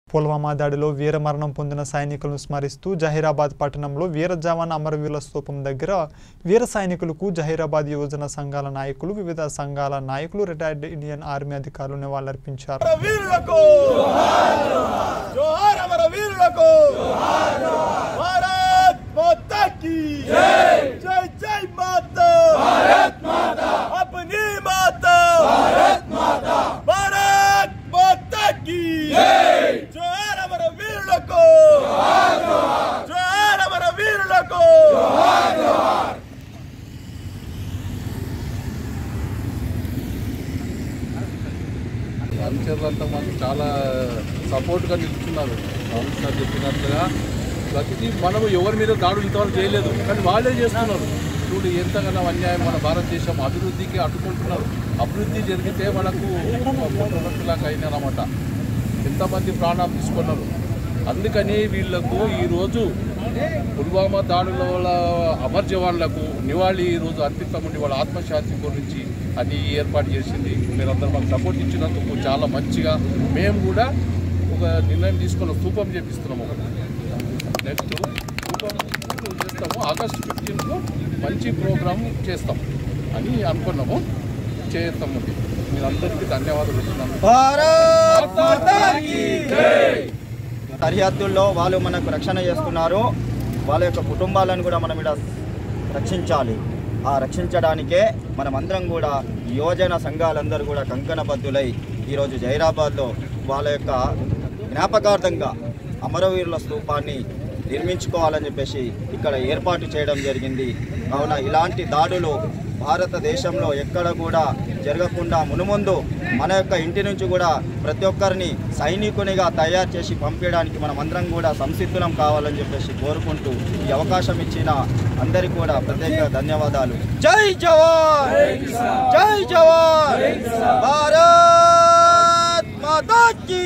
పుల్వామా దాడిలో వీరమరణం పొందిన సైనికులను స్మరిస్తూ జహీరాబాద్ పట్టణంలో వీర జవాన్ అమరవీరుల స్తూపం దగ్గర వీర సైనికులకు జహీరాబాద్ యువజన సంఘాల నాయకులు వివిధ సంఘాల నాయకులు రిటైర్డ్ ఇండియన్ ఆర్మీ అధికారులు నివాళులర్పించారు అమర వీరులకు జోహార్ అమర వీరులకు భారత్ మాతా की जय जय माता भारत माता अपनी माता भारत माता भारत माता की జోహార్ అమర వీరులకు జోహార్ అమర వీరులకు అనుచరులంతా మాకు చాలా సపోర్ట్గా నిలుచున్నారు రాహుల్ సార్ చెప్పినట్లుగా ప్రతిదీ మనం ఎవరి మీద దాడులు ఇంతవరకు చేయలేదు కానీ వాళ్ళే చేస్తున్నారు చూడు ఎంతగానో అన్యాయం మన భారతదేశం అభివృద్ధికి అడ్డుకుంటున్నారు అభివృద్ధి జరిగితే మనకు పుట్టనట్టులాగా అయినారన్నమాట ఎంతమంది ప్రాణాలు తీసుకున్నారు అందుకని వీళ్లకు ఈరోజు పుల్వామా దాడుల వల్ల అమర్ జవాన్లకు నివాళి ఈరోజు అర్పిస్తామండి వాళ్ళ ఆత్మశాంతి గురించి అది ఏర్పాటు చేసింది మీరందరూ మాకు సపోర్ట్ ఇచ్చినందుకు చాలా మంచిగా మేము కూడా ఒక నిర్ణయం తీసుకున్న స్థూపం చేపిస్తున్నాము ఒకటి నెక్స్ట్ స్థూపం చేస్తాము ఆగస్ట్ ఫిఫ్టీన్త్లో మంచి ప్రోగ్రామ్ చేస్తాం అని అనుకున్నాము చేస్తాము మీరందరికీ ధన్యవాదాలు ఇస్తున్నాను భారత్ మాతా की సరిహద్దుల్లో వాళ్ళు మనకు రక్షణ చేస్తున్నారు వాళ్ళ యొక్క కుటుంబాలను కూడా మనం ఇక్కడ రక్షించాలి ఆ రక్షించడానికే మనమందరం కూడా యువజన సంఘాలందరూ కూడా కంకణబద్దులై ఈరోజు జైరాబాద్లో వాళ్ళ యొక్క జ్ఞాపకార్థంగా అమరవీరుల స్తూపాన్ని నిర్మించుకోవాలని చెప్పేసి ఇక్కడ ఏర్పాటు చేయడం జరిగింది కావున ఇలాంటి దాడులు భారతదేశంలో ఎక్కడ కూడా జరగకుండా మునుముందు మన యొక్క ఇంటి నుంచి కూడా ప్రతి ఒక్కరిని సైనికునిగా తయారు చేసి పంపించడానికి మనం అందరం కూడా సంసిద్ధులం కావాలని చెప్పేసి కోరుకుంటూ ఈ అవకాశం ఇచ్చిన అందరికీ కూడా ప్రత్యేక ధన్యవాదాలు జై జవాన్ జై జవాన్ భారత్ మాతా కీ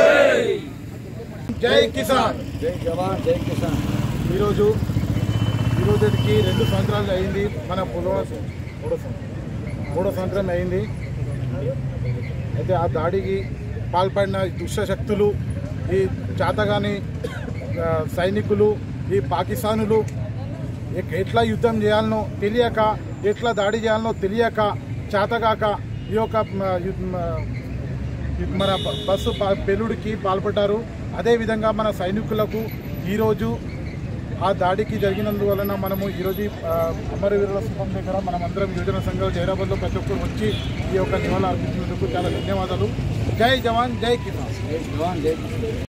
జై కిసాన్ జై జవాన్ జై కిసాన్ ఈరోజు ఈరోజుకి రెండు సంవత్సరాలు అయింది మన పుల్వామా మూడో సంవత్సరం మూడో సంవత్సరం అయింది అయితే ఆ దాడికి పాల్పడిన దుష్ట శక్తులు ఈ చాతగాని ఆ, సైనికులు ఈ పాకిస్తానులు ఎ- ఎట్లా యుద్ధం చేయాలనో తెలియక ఎట్లా దాడి చేయాలనో తెలియక చేతగాక ఈ యొక్క మ, యు- మ, మన బ- బస్సు ప- పెలుడికి పాల్పడ్డారు అదేవిధంగా మన సైనికులకు ఈరోజు ఆ దాడికి జరిగినందువలన మనము ఈరోజు ఈ, ఆ, అమరవీరుల స్థూపం దగ్గర మనమందరం యువజన సంఘాలు జైరాబాద్లో ప్రతి ఒక్కరు వచ్చి ఈ యొక్క నివాళులు అర్పించినందుకు చాలా ధన్యవాదాలు జై జవాన్ జై కిసాన్